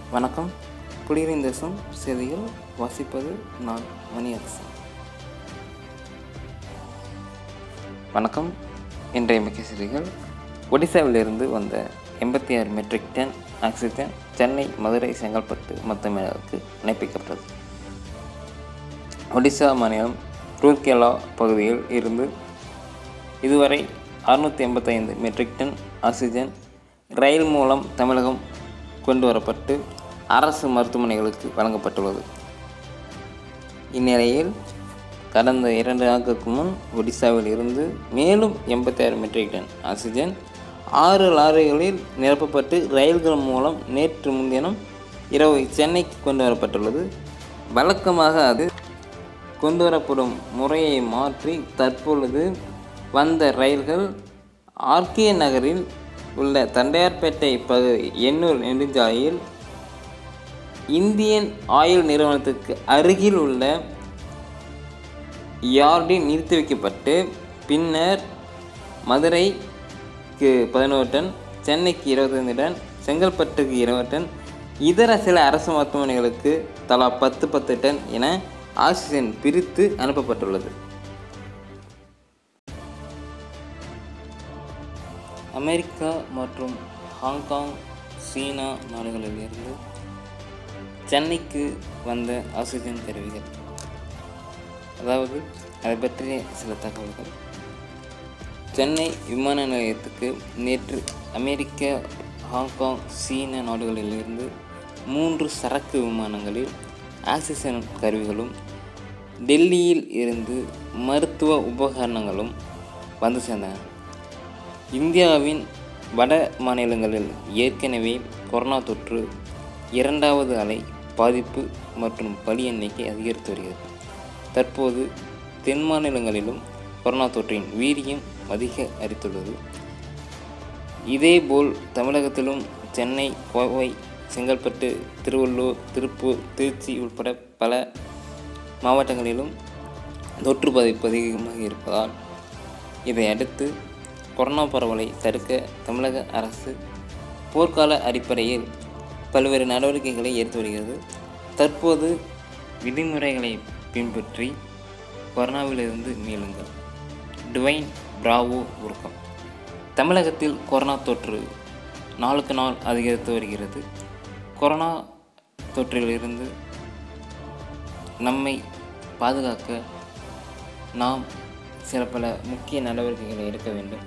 வணக்கம் குடியரின் தேசம் செய்திகள் வாசிப்பது நான் மணியரசன் வணக்கம் இன்றைய முக்கிய செய்திகள் ஒடிசாவிலிருந்து வந்த எண்பத்தி ஆறு metric tonne oxygen Chennai Madurai Chengalpattu மொத்தமேளாவுக்கு இணைப்பிக்கப்பட்டது ஒடிசா மாநிலம் ரூர்கேலா பகுதியில் இருந்து இதுவரை அறுநூற்றி எண்பத்தைந்து மெட்ரிக் டன் ஆக்சிஜன் ரயில் மூலம் தமிழகம் கொண்டு வரப்பட்டு அரசு மருத்துவமனைகளுக்கு வழங்கப்பட்டுள்ளது இந்நிலையில் கடந்த இரண்டு நாட்களுக்கு முன் ஒடிசாவில் இருந்து மேலும் எண்பத்தி ஆறு மெட்ரிக் டன் ஆக்சிஜன் ஆறு லாரிகளில் நிரப்பப்பட்டு ரயில்கள் மூலம் நேற்று முன்தினம் இரவு சென்னைக்கு கொண்டு வரப்பட்டுள்ளது வழக்கமாக அது கொண்டு வரப்படும் முறையை மாற்றி தற்பொழுது வந்த ரயில்கள் ஆர்கே நகரில் உள்ள தண்டையார்பேட்டை பகுதி எண்ணூர் நெடுஞ்சாலையில் இந்தியன் ஆயில் நிறுவனத்துக்கு அருகில் உள்ள யார்டில் நிறுத்தி வைக்கப்பட்டு பின்னர் மதுரைக்கு பதினோரு டன் சென்னைக்கு இருபத்தைந்து டன் செங்கல்பட்டுக்கு இருபது டன் இதர சில அரசு மருத்துவமனைகளுக்கு தலா பத்து பத்து டன் என ஆக்சிஜன் பிரித்து அனுப்பப்பட்டுள்ளது அமெரிக்கா மற்றும் ஹாங்காங் சீனா நாடுகளிலிருந்து சென்னைக்கு வந்த ஆக்சிஜன் கருவிகள் அதாவது அதை பற்றிய சில தகவல்கள் சென்னை விமான நிலையத்துக்கு நேற்று அமெரிக்கா ஹாங்காங் சீன நாடுகளிலிருந்து மூன்று சரக்கு விமானங்களில் ஆக்சிஜன் கருவிகளும் டெல்லியில் இருந்து மருத்துவ உபகரணங்களும் வந்து சேர்ந்தன இந்தியாவின் வட மாநிலங்களில் ஏற்கனவே கொரோனா தொற்று இரண்டாவது அலை பாதிப்பு மற்றும் பலி எண்ணிக்கை அதிகரித்து வருகிறது தற்போது தென் மாநிலங்களிலும் கொரோனா தொற்றின் வீரியம் அதிக அரித்துள்ளது இதேபோல் தமிழகத்திலும் சென்னை கோவை செங்கல்பட்டு திருவள்ளூர் திருப்பூர் திருச்சி உட்பட பல மாவட்டங்களிலும் தொற்று பாதிப்பு அதிகமாக இருப்பதால் இதை அடுத்து கொரோனா பரவலை தடுக்க தமிழக அரசு போர்க்கால அடிப்படையில் பல்வேறு நடவடிக்கைகளை எடுத்து வருகிறது தற்போது விதிமுறைகளை பின்பற்றி கொரோனாவிலிருந்து மீளுங்கள் டுவைன் பிராவோ உருக்கம் தமிழகத்தில் கொரோனா தொற்று நாளுக்கு நாள் அதிகரித்து வருகிறது கொரோனா தொற்றிலிருந்து நம்மை பாதுகாக்க நாம் சில பல முக்கிய நடவடிக்கைகளை எடுக்க வேண்டும்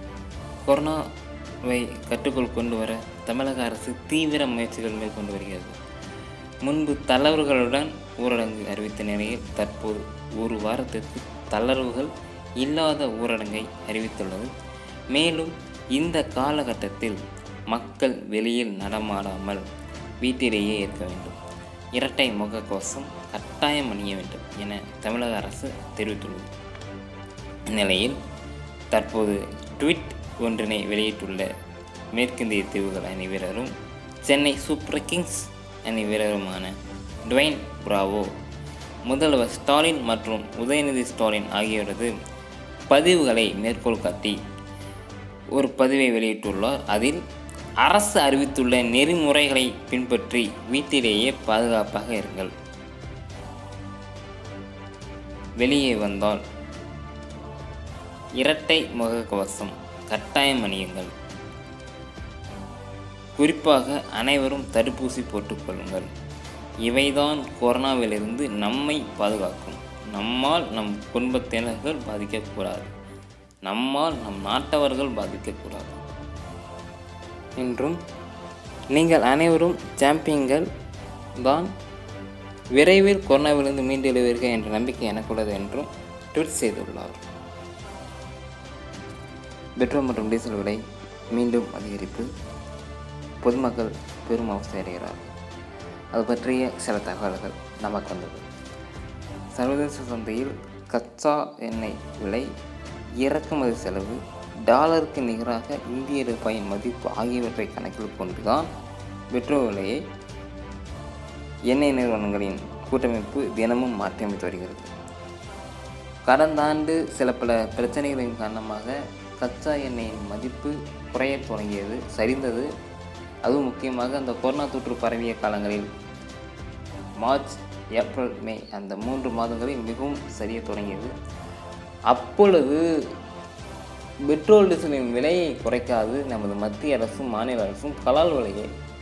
கொரோனாவை கட்டுக்குள் கொண்டு வர தமிழக அரசு தீவிர முயற்சிகள் மேற்கொண்டு வருகிறது முன்பு தளர்வுகளுடன் ஊரடங்கு அறிவித்த நிலையில் தற்போது ஒரு வாரத்திற்கு தளர்வுகள் இல்லாத ஊரடங்கை அறிவித்துள்ளது மேலும் இந்த காலகட்டத்தில் மக்கள் வெளியில் நடமாடாமல் வீட்டிலேயே இருக்க வேண்டும் இரட்டை முகக்கவசம் கட்டாயம் அணிய வேண்டும் என தமிழக அரசு தெரிவித்துள்ளது இந்நிலையில் தற்போது ட்வீட் ஒன்றினை வெளியிட்டுள்ள மேற்கிந்திய தீவுகள் அணி வீரரும் சென்னை சூப்பர் கிங்ஸ் அணி வீரருமான டுவைன் பிராவோ முதல்வர் ஸ்டாலின் மற்றும் உதயநிதி ஸ்டாலின் ஆகியோரது பதிவுகளை மேற்கோள் காட்டி ஒரு பதிவை வெளியிட்டுள்ளார் அதில் அரசு அறிவித்துள்ள நெறிமுறைகளை பின்பற்றி வீட்டிலேயே பாதுகாப்பாக இருங்கள் வெளியே வந்தால் இரட்டை முகக்கவசம் கட்டாயம் அணியுங்கள் குறிப்பாக அனைவரும் தடுப்பூசி போட்டுக்கொள்ளுங்கள் இவைதான் கொரோனாவிலிருந்து நம்மை பாதுகாக்கும் நம்மால் நம் குடும்பத்தினர்கள் பாதிக்கக்கூடாது நம்மால் நம் நாட்டவர்கள் பாதிக்கக்கூடாது என்றும் நீங்கள் அனைவரும் சாம்பியன்கள் தான் விரைவில் கொரோனாவிலிருந்து மீண்டு எழுவீர்கள் என்ற நம்பிக்கை எனக்குள்ளது என்றும் ட்வீட் செய்துள்ளார் பெட்ரோல் மற்றும் டீசல் விலை மீண்டும் அதிகரிப்பு பொதுமக்கள் பெரும் அவஸ்தை அடைகிறார் அது பற்றிய சில தகவல்கள் நமக்கு வந்தது சர்வதேச சந்தையில் கச்சா எண்ணெய் விலை இறக்குமதி செலவு டாலருக்கு நிகராக இந்திய ரூபாயின் மதிப்பு ஆகியவற்றை கணக்கில் கொண்டுதான் பெட்ரோல் விலையை எண்ணெய் நிறுவனங்களின் கூட்டமைப்பு தினமும் மாற்றியமைத்து வருகிறது கடந்த ஆண்டு சில பல பிரச்சனைகளின் காரணமாக கச்சா எண்ணெயின் மதிப்பு குறையத் தொடங்கியது சரிந்தது அதுவும் முக்கியமாக அந்த கொரோனா தொற்று பரவிய காலங்களில் மார்ச் ஏப்ரல் மே அந்த மூன்று மாதங்களில் மிகவும் சரிய தொடங்கியது அப்பொழுது பெட்ரோல் டீசலின் விலையை குறைக்காது நமது மத்திய அரசும் மாநில அரசும் கலால் விலையை